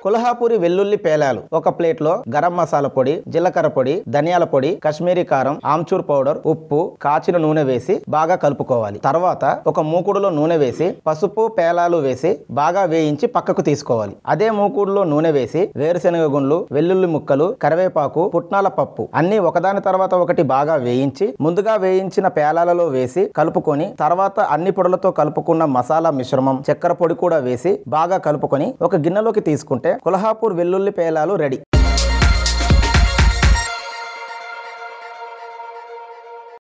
కుల్హాపూరి వెల్లుల్లి పేలాలు ఒక ప్లేట్ లో గరం మసాలా పొడి జీలకర్ర పొడి ధనియాల పొడి కశ్మీరీ కారం ఆమ్చూర్ పౌడర్ ఉప్పు కాచిన నూనె వేసి బాగా కలుపుకోవాలి తర్వాత ఒక మూకుడులో నూనె వేసి పసుపు పేలాలు వేసి బాగా వేయించి పక్కకు తీసుకోవాలి అదే మూకుడులో నూనె వేసి వేరుశనగ గుండ్లు వెల్లుల్లి ముక్కలు కరివేపాకు పుట్నాల పప్పు అన్ని ఒకదాని తర్వాత ఒకటి బాగా వేయించి ముందుగా వేయించిన పేలాలలో వేసి కలుపుకొని తర్వాత అన్ని పొడులతో కలుపుకున్న మసాలా మిశ్రమం చక్కెర పొడి కూడా వేసి బాగా కలుపుకొని ఒక గిన్నెలోకి తీసుకుంటే కొల్హాపూర్ వెల్లుల్లి పేలాలు రెడీ